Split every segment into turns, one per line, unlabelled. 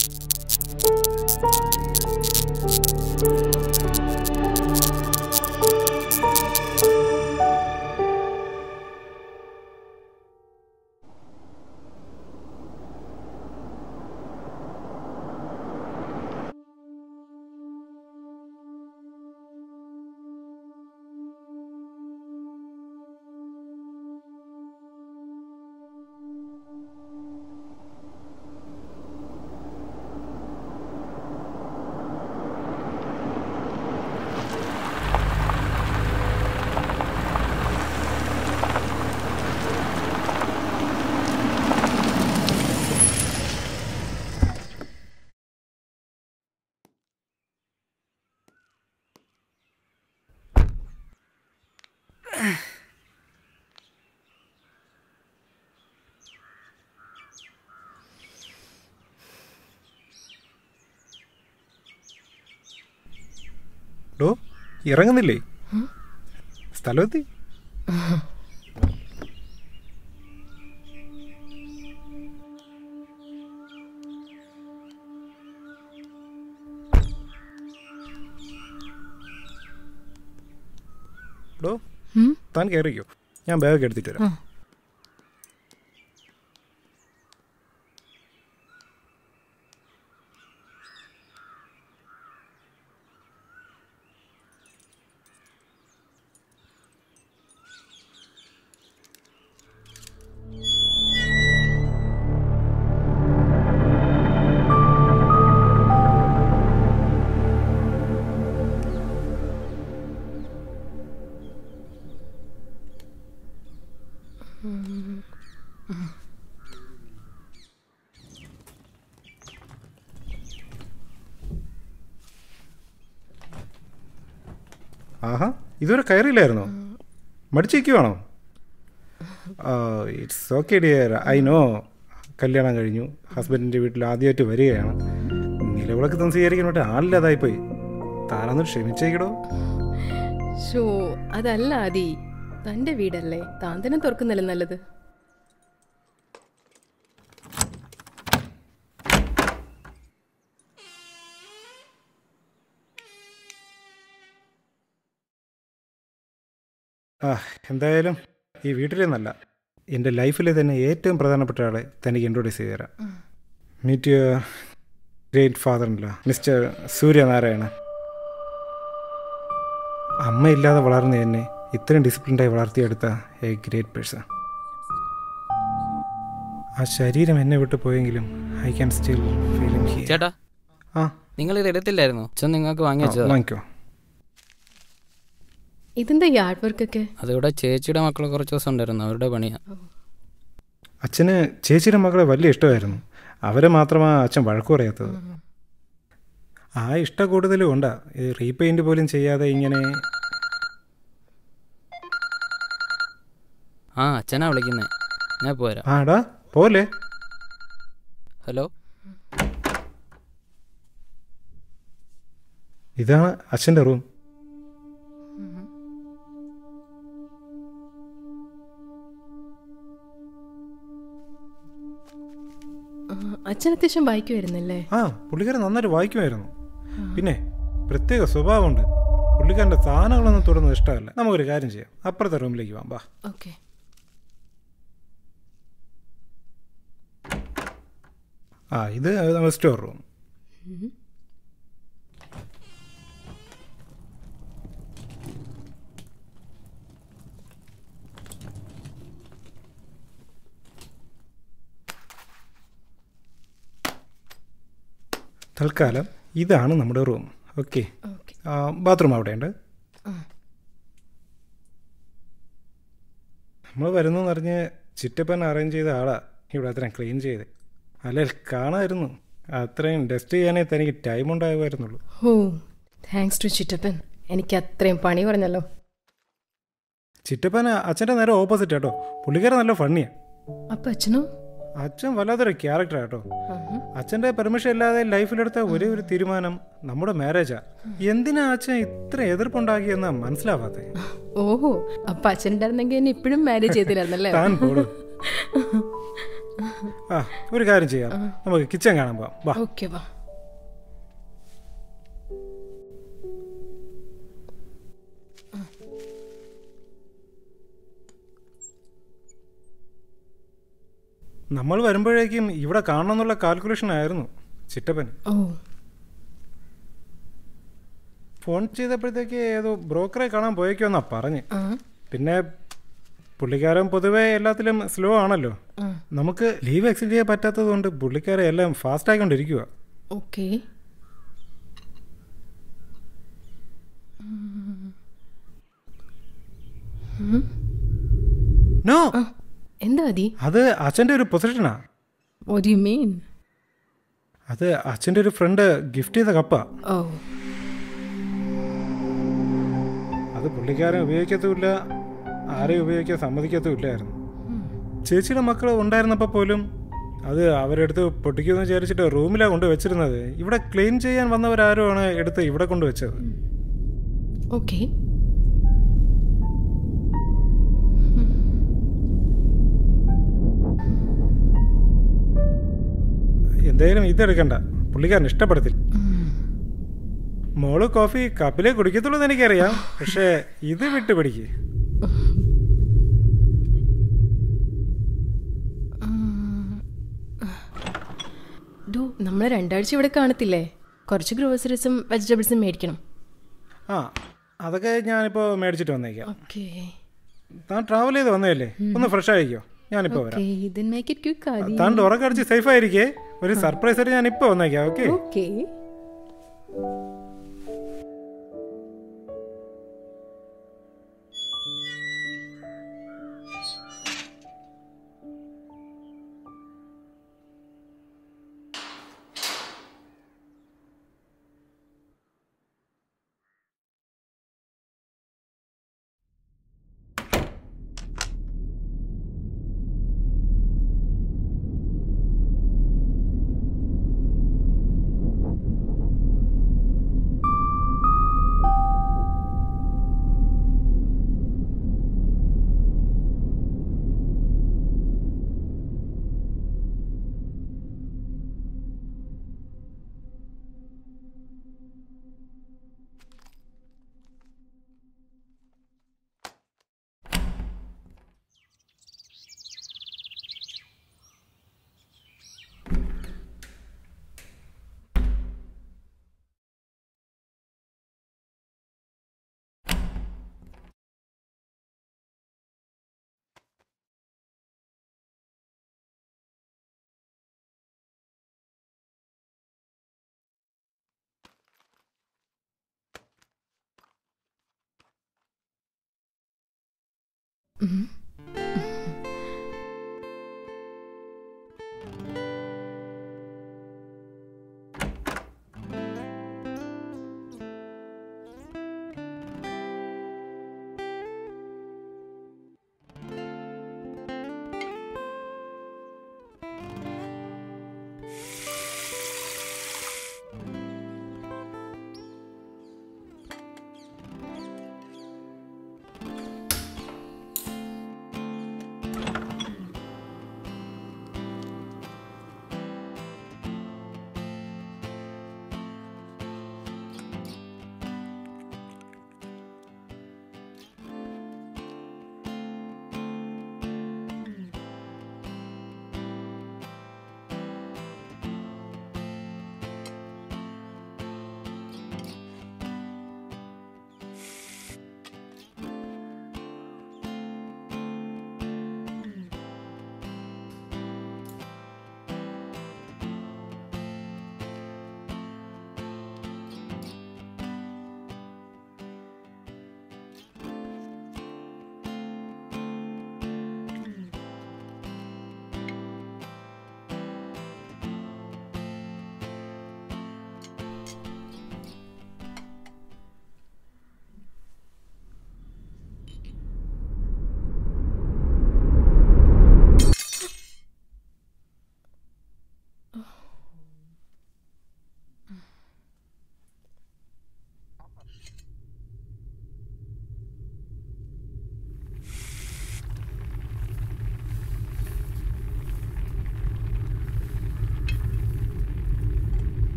ഡോ ഇറങ്ങുന്നില്ലേ സ്ഥലമെത്തി ഡോ
ഉം?
താൻ കയറിക്കോ ഞാൻ ബാഗ് എടുത്തിട്ട് വരാം
ആ.
ആഹാ ഇതുവരെ കയറിയില്ലായിരുന്നോ മടിച്ചിരിക്കുവാണോ it's okay dear I know കല്യാണം കഴിഞ്ഞു ഹസ്ബൻഡിൻ്റെ വീട്ടിൽ ആദ്യമായിട്ട് വരികയാണ് നിലവിളക്ക് തൻ സ്വീകരിക്കാൻ പറ്റും ആളില്ലാതായിപ്പോയി താനൊന്ന് ക്ഷമിച്ചേക്കടോ
ഷോ അതല്ല ആദി തന്റെ വീടല്ലേ താൻ തന്നെ തുറക്കുന്നല്ലേ നല്ലത്
ആ എന്തായാലും ഈ വീട്ടിലെ നല്ല എൻ്റെ ലൈഫിലെ തന്നെ ഏറ്റവും പ്രധാനപ്പെട്ട ആളെ തനിക്ക് ഇൻട്രൊഡ്യൂസ് ചെയ്ത് തരാം മീറ്റ് യുവർ ഗ്രേറ്റ് ഫാദറിനില്ല മിസ്റ്റർ സൂര്യനാരായണ അമ്മയില്ലാതെ വളർന്ന എന്നെ ഇത്രയും ഡിസിപ്ലിൻഡായി വളർത്തിയെടുത്ത എ ഗ്രേറ്റ് പേഴ്സൺ ആ ശരീരം എന്നെ വിട്ടു പോയെങ്കിലും I can still feeling here
ചേട്ടാ
ആ
നിങ്ങൾ ഇത് എടുത്തില്ലായിരുന്നു അച്ഛൻ നിങ്ങൾക്ക് വാങ്ങി
ആ,
വെച്ചതാ
വാങ്ങിക്കോ
ഇതെന്താ ഈ ആർട്ട് വർക്കൊക്കെ
അതിവിടെ ചേച്ചിയുടെ മക്കൾ കുറച്ച് ദിവസം ഉണ്ടായിരുന്നു അവരുടെ പണിയാ
അച്ഛന് ചേച്ചിയുടെ മകളെ വലിയ ഇഷ്ടമായിരുന്നു അവരെ മാത്രമാണ് അച്ഛൻ വഴക്കു പറയാത്തത് ആ ഇഷ്ട കൂടുതലും ഉണ്ടാ ഈ റീപെയിൻറ്റ് പോലും ചെയ്യാതെ ഇങ്ങനെ
ആ അച്ഛനാ വിളിക്കുന്നേ ഞാൻ പോരാ
ആടാ പോലെ
ഹലോ
ഇതാണ് അച്ഛൻ്റെ റൂം
ആ, അച്ഛൻ അത്യാവശ്യം വായിക്കുമായിരുന്നല്ലേ
ആ പുള്ളിക്കാരൻ നന്നായിട്ട് വായിക്കുമായിരുന്നു പിന്നെ പ്രത്യേക സ്വഭാവമുണ്ട് പുള്ളിക്കാരൻ്റെ സാധനങ്ങളൊന്നും തുടർന്നത് ഇഷ്ടമല്ല നമുക്കൊരു കാര്യം ചെയ്യാം അപ്പുറത്തെ റൂമിലേക്ക് പോകാം ബാ
ഓക്കെ
ആ ഇത് നമ്മുടെ സ്റ്റോർ റൂം തൽക്കാലം ഇതാണ് നമ്മുടെ റൂം ഓക്കെ
ഓക്കെ
ബാത്റൂം അവിടെയുണ്ട്
ആ.
നമ്മൾ വരുന്നു പറഞ്ഞ് ചിറ്റപ്പൻ അറേഞ്ച് ചെയ്ത ആളാ ഇവിടെ അത്രയും ക്ലീൻ ചെയ്ത് അല്ലെ കാണാമായിരുന്നു അത്രയും ഡസ്റ്റ് ചെയ്യാനേ തനിക്ക് ടൈം ഉണ്ടാകുമായിരുന്നുള്ളൂ
ഓ താങ്ക്സ് ടു ചിറ്റപ്പൻ എനിക്ക് അത്രയും പണി പറഞ്ഞല്ലോ
ചിറ്റപ്പൻ അച്ഛൻ്റെ നേരെ ഓപ്പോസിറ്റ് കേട്ടോ പുള്ളിക്കാരൻ നല്ല ഫണ്ണിയാണ്
അപ്പൊ അച്ഛനോ
അച്ഛൻ വല്ലാത്തൊരു ക്യാരക്ടർ കേട്ടോ അച്ഛൻ്റെ പെർമിഷൻ ഇല്ലാതെ ലൈഫിലെടുത്ത ഒരേ ഒരു തീരുമാനം നമ്മുടെ മാരേജാ എന്തിനാ അച്ഛൻ ഇത്ര എതിർപ്പുണ്ടാക്കിയെന്നാ മനസ്സിലാവാത്തേ
ഓഹോ അപ്പൊ അച്ഛൻ ഉണ്ടായിരുന്നെങ്കിൽ എന്നെ ഇപ്പോഴും മാരേജ് ചെയ്തില്ലായിരുന്നല്ലേ
താൻ പോടും ആ ഒരു കാര്യം ചെയ്യാം നമുക്ക് കിച്ചൺ കാണാൻ പോവാം വാ
ഓക്കെ വാ
നമ്മൾ വരുമ്പോഴേക്കും ഇവിടെ കാണണമെന്നുള്ള കാൽക്കുലേഷൻ ആയിരുന്നു ചിറ്റപ്പന്
ഓ
ഫോൺ ചെയ്തപ്പോഴത്തേക്ക് ഏതോ ബ്രോക്കറെ കാണാൻ പോയേക്കുമെന്നാ പറഞ്ഞ്
ആ
പിന്നെ പുള്ളിക്കാരൻ പൊതുവേ എല്ലാത്തിലും സ്ലോ ആണല്ലോ
ആ
നമുക്ക് ലീവ് എക്സ്റ്റെൻഡ് ചെയ്യാൻ പറ്റാത്തത് കൊണ്ട് പുള്ളിക്കാരെ എല്ലാം ഫാസ്റ്റ് ആയിക്കൊണ്ടിരിക്കുക
ഓക്കെ
നോ
ആ എന്താ അതി
അത് അച്ഛൻ്റെ ഒരു പൊസിഷനാ
വാട്ട് യു മീൻ
അത് അച്ഛൻ്റെ ഒരു ഫ്രണ്ട് ഗിഫ്റ്റ് ചെയ്ത കപ്പാ
ഓ
അത് പുള്ളിക്കാരൻ ഉപയോഗിക്കത്തുമില്ല ആരെയും ഉപയോഗിക്കാൻ സമ്മതിക്കത്തുമില്ലായിരുന്നു ചേച്ചിയുടെ മക്കൾ ഉണ്ടായിരുന്നപ്പോൾ പോലും അത് അവരെടുത്ത് പൊട്ടിക്കുമെന്ന് വിചാരിച്ചിട്ട് റൂമിലാണ് കൊണ്ട് വെച്ചിരുന്നത് ഇവിടെ ക്ലീൻ ചെയ്യാൻ വന്നവരാരോ ആണ് എടുത്ത് ഇവിടെ കൊണ്ട് വെച്ചത്
ഓക്കെ
എന്തായാലും ഇതെടുക്കണ്ട പുള്ളിക്കാരൻ ഇഷ്ടപ്പെടത്തില്ല മോള് കോഫി കപ്പിലേ കുടിക്കത്തുള്ളൂ എന്ന് എനിക്കറിയാം പക്ഷേ ഇത് വിട്ട് പിടിക്ക്
ഡോ നമ്മൾ രണ്ടാഴ്ച ഇവിടെ കാണത്തില്ലേ കുറച്ച് ഗ്രോസറീസും വെജിറ്റബിൾസും മേടിക്കണം
ആ അതൊക്കെ ഞാനിപ്പോൾ മേടിച്ചിട്ട് വന്നേക്കാം
ഓക്കെ
താൻ ട്രാവൽ ചെയ്ത് വന്നതല്ലേ ഒന്ന് ഫ്രഷ് ആയിക്കോ ഞാനിപ്പോൾ വരാം
okay then make it quick Aadi
താൻ ഉറക്കടിച്ച് സേഫ് ആയിരിക്കേ ഒരു സർപ്രൈസ് ആയിട്ട് ഞാൻ ഇപ്പോൾ വന്നേക്കാം ഓക്കെ
ഓക്കെ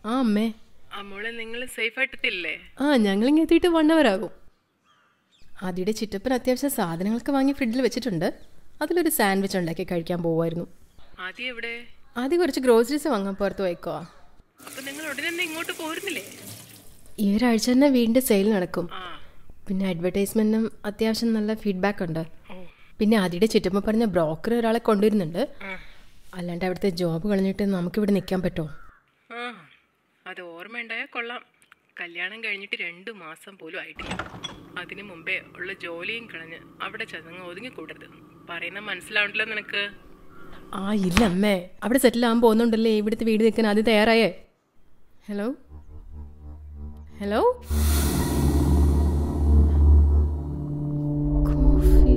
ആ അമ്മേ
ആ മോളെ നിങ്ങൾ സേഫ് ആയിട്ടില്ലേ
ആ ഞങ്ങളിങ്ങ് എത്തിയിട്ട് വൺ അവർ ആകും ആദ്യയുടെ ചിറ്റപ്പൻ അത്യാവശ്യം സാധനങ്ങളൊക്കെ വാങ്ങി ഫ്രിഡ്ജിൽ വെച്ചിട്ടുണ്ട് അതിലൊരു സാൻഡ്വിച്ച് ഉണ്ടാക്കി കഴിക്കാൻ പോവായിരുന്നു
ആദ്യം എവിടെ
ആദ്യം കുറച്ച് ഗ്രോസറീസ് വാങ്ങാൻ പുറത്ത് പോയിക്കോ
അപ്പൊ നിങ്ങൾ ഉടനെ തന്നെ ഇങ്ങോട്ട് പോരുന്നില്ലേ
ഈ ഒരാഴ്ച തന്നെ വീണ്ടും സെയിൽ നടക്കും
ആ
പിന്നെ അഡ്വർടൈസ്മെന്റിനും അത്യാവശ്യം നല്ല ഫീഡ്ബാക്ക് ഉണ്ട് പിന്നെ ആദ്യയുടെ ചുറ്റുമ്പോൾ പറഞ്ഞ ബ്രോക്കർ ഒരാളെ കൊണ്ടുവരുന്നുണ്ട് അല്ലാണ്ട് അവിടുത്തെ ജോബ് കളഞ്ഞിട്ട് നമുക്കിവിടെ നിൽക്കാൻ പറ്റുമോ
ആ അത് ഓർമ്മയുണ്ടായാൽ കൊള്ളാം കല്യാണം കഴിഞ്ഞിട്ട് രണ്ട് മാസം പോലും ആയിട്ടില്ല അതിനു മുമ്പേ ഉള്ള ജോലിയും കളഞ്ഞ് അവിടെ ചെന്നങ്ങ് ഒതുങ്ങിക്കൂടരുത് പറയുന്ന മനസ്സിലാവണ്ടല്ലോ നിനക്ക്
ആ ഇല്ല അമ്മേ അവിടെ സെറ്റിൽ ആകാൻ പോകുന്നുണ്ടല്ലേ ഇവിടുത്തെ വീട് നിൽക്കാൻ ആദ്യം തയ്യാറായേ ഹലോ ഹലോ കോഫി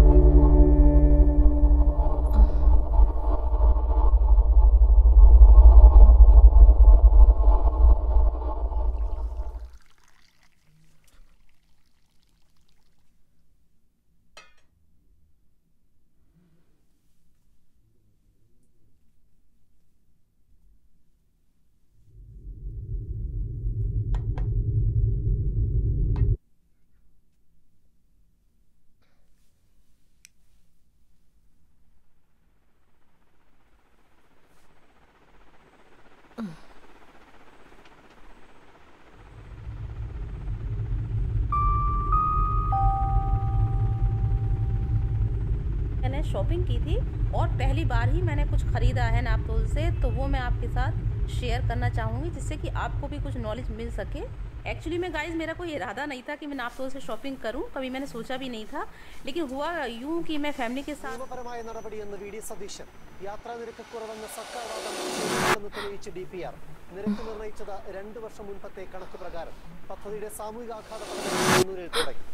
मैंने शॉपिंग की थी और पहली बार ही मैंने कुछ ख़रीदा है नापतोल से तो वो मैं आपके साथ शेयर करना चाहूँगी जिससे कि आपको भी कुछ नॉलेज मिल सके एक्चुअली में गाइज मेरा कोई इरादा नहीं था कि मैं नापतोल से शॉपिंग करूँ कभी मैंने सोचा भी नहीं था लेकिन हुआ यूँ कि मैं फैमिली के साथ
നിയമപരമായ നടപടിയെന്ന് വി ഡി സതീശൻ യാത്രാ നിരക്ക് കുറവെന്ന സർക്കാർ വാദം ശരിയല്ലെന്ന് തെളിയിച്ച് ഡി പി ആർ നിരക്ക് നിർണയിച്ചത് രണ്ടു വർഷം മുൻപത്തെ കണക്ക് പ്രകാരം പദ്ധതിയുടെ സാമൂഹികാഘാത പഠനം കണ്ണൂരിൽ തുടങ്ങി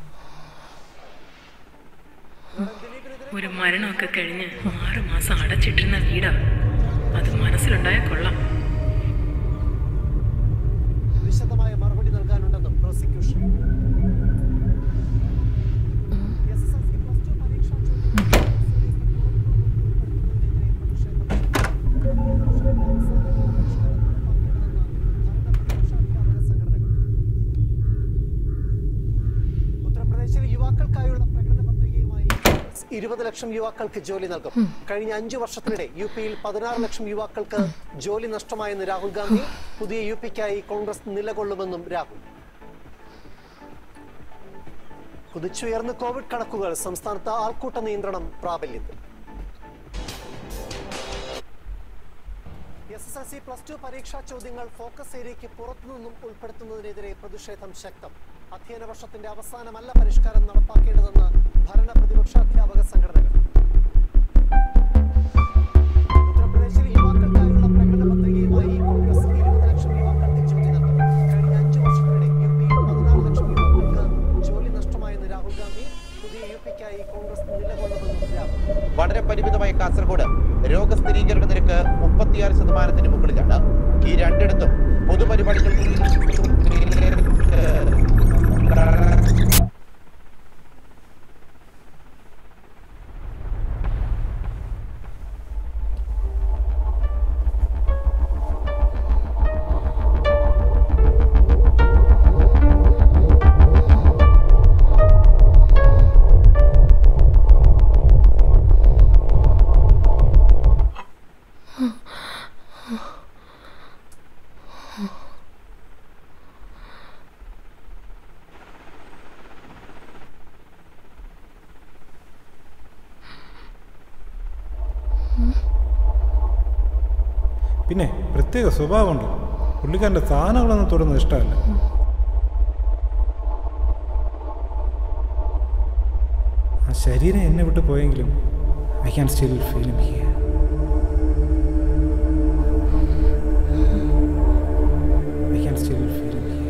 നടൻ ദിലീപിനെതിരെ
ഒരു മരണമൊക്കെ കഴിഞ്ഞ് ആറ് മാസം അടച്ചിട്ടിരുന്ന വീടാ അത് മനസ്സിലുണ്ടായ കൊള്ളാം
വിശദമായ മറുപടി നൽകാനുണ്ടെന്നും പ്രോസിക്യൂഷൻ SSLC plus two പരീക്ഷാ ചോദ്യം ഉത്തർപ്രദേശിൽ യുവാക്കൾക്കായുള്ള പ്രകടന പത്രികയുമായി ഇരുപത് ലക്ഷം യുവാക്കൾക്ക് ജോലി നൽകും കഴിഞ്ഞ അഞ്ചു വർഷത്തിനിടെ യു പിയിൽ പതിനാറ് ലക്ഷം യുവാക്കൾക്ക് ജോലി നഷ്ടമായെന്ന് രാഹുൽ ഗാന്ധി പുതിയ യു പിക്കായി കോൺഗ്രസ് നിലകൊള്ളുമെന്നും രാഹുൽ കുതിച്ചുയർന്ന കോവിഡ് കണക്കുകൾ സംസ്ഥാനത്ത് ആൾക്കൂട്ട നിയന്ത്രണം പ്രാബല്യത്തിൽ S S L C plus two പരീക്ഷാ ചോദ്യങ്ങൾ ഫോക്കസ് ഏരിയയ്ക്ക് പുറത്തുനിന്നും ഉൾപ്പെടുത്തുന്നതിനെതിരെ പ്രതിഷേധം ശക്തം അധ്യയന വർഷത്തിന്റെ അവസാനമല്ല പരിഷ്കാരം നടപ്പാക്കേണ്ടതെന്ന് ഭരണ പ്രതിപക്ഷ അധ്യാപക സംഘടനകൾ ഉത്തർപ്രദേശിൽ യുവാക്കൾക്കായുള്ള പ്രകടന പത്രികയുമായി കോൺഗ്രസ് ഇരുപത് ലക്ഷം യുവാക്കൾക്ക് ജോലി നൽകും കഴിഞ്ഞ അഞ്ചു വർഷത്തിനിടെ യു പിയിൽ പതിനാറ് ലക്ഷം യുവാക്കൾക്ക് ജോലി നഷ്ടമായെന്ന് രാഹുൽ ഗാന്ധി പുതിയ യു പിക്കായി കോൺഗ്രസ് നിലകൊള്ളുമെന്നും രാഹുൽ
വളരെ പരിമിതമായ കാസർഗോഡ് രോഗസ്ഥിരീകരണ നിരക്ക് മുപ്പത്തിയാറ് ശതമാനത്തിന് മുകളിലാണ് ഈ രണ്ടിടത്തും പൊതുപരിപാടികൾ
പിന്നെ പ്രത്യേക സ്വഭാവമുണ്ട് പുള്ളിക്കാരൻ്റെ സാധനങ്ങളൊന്നും തൊടുന്നത് ഇഷ്ടമല്ല ആ ശരീരം എന്നെ വിട്ട് പോയെങ്കിലും I can still feel here I can still feel here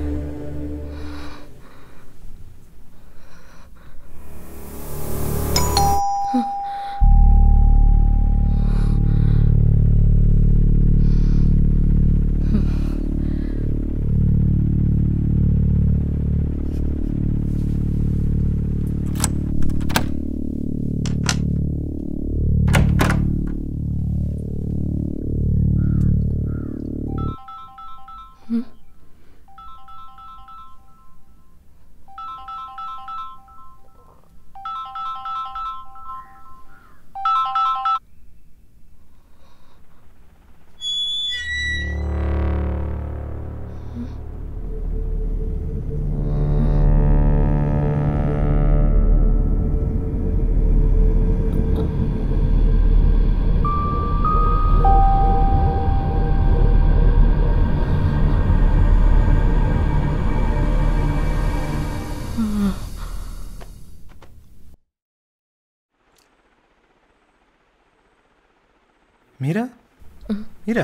Meera Meera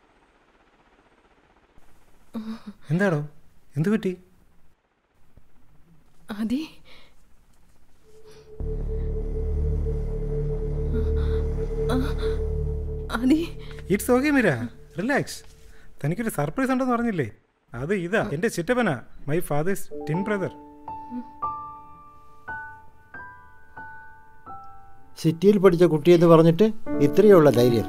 എന്താടോ എന്തു പറ്റി
ആദി ആ, Aadi
it's okay Meera relax തനിക്കൊരു സർപ്രൈസ് ഉണ്ടെന്ന് പറഞ്ഞില്ലേ അത് ഇതാ എൻ്റെ ചിറ്റപ്പനാ മൈ ഫാദേഴ്സ് ടിൻ ബ്രദർ
സിറ്റിയിൽ പഠിച്ച കുട്ടിയെന്ന് പറഞ്ഞിട്ട് ഇത്രയുള്ള ധൈര്യം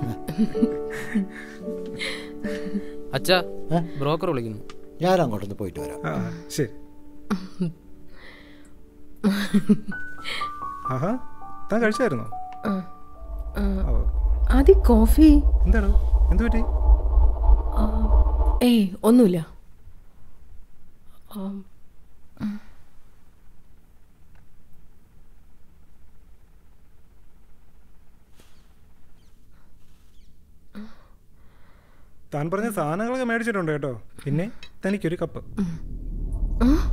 അച്ഛാ
ഏ?
ബ്രോക്കർ വിളിക്കുന്നു
ഞാൻ അങ്ങോട്ടൊന്ന് പോയിട്ട് വരാം
ആ ശരി ആഹാ താൻ കഴിച്ചായിരുന്നോ
ആ, ആ,
ഓ,
ആദി കോഫി
എന്താടോ എന്തു പറ്റി
ആ, ഏയ് ഒന്നുമില്ല ആ,
താൻ പറഞ്ഞ സാധനങ്ങളൊക്കെ മേടിച്ചിട്ടുണ്ട് കേട്ടോ പിന്നെ തനിക്കൊരു കപ്പ്
ആ,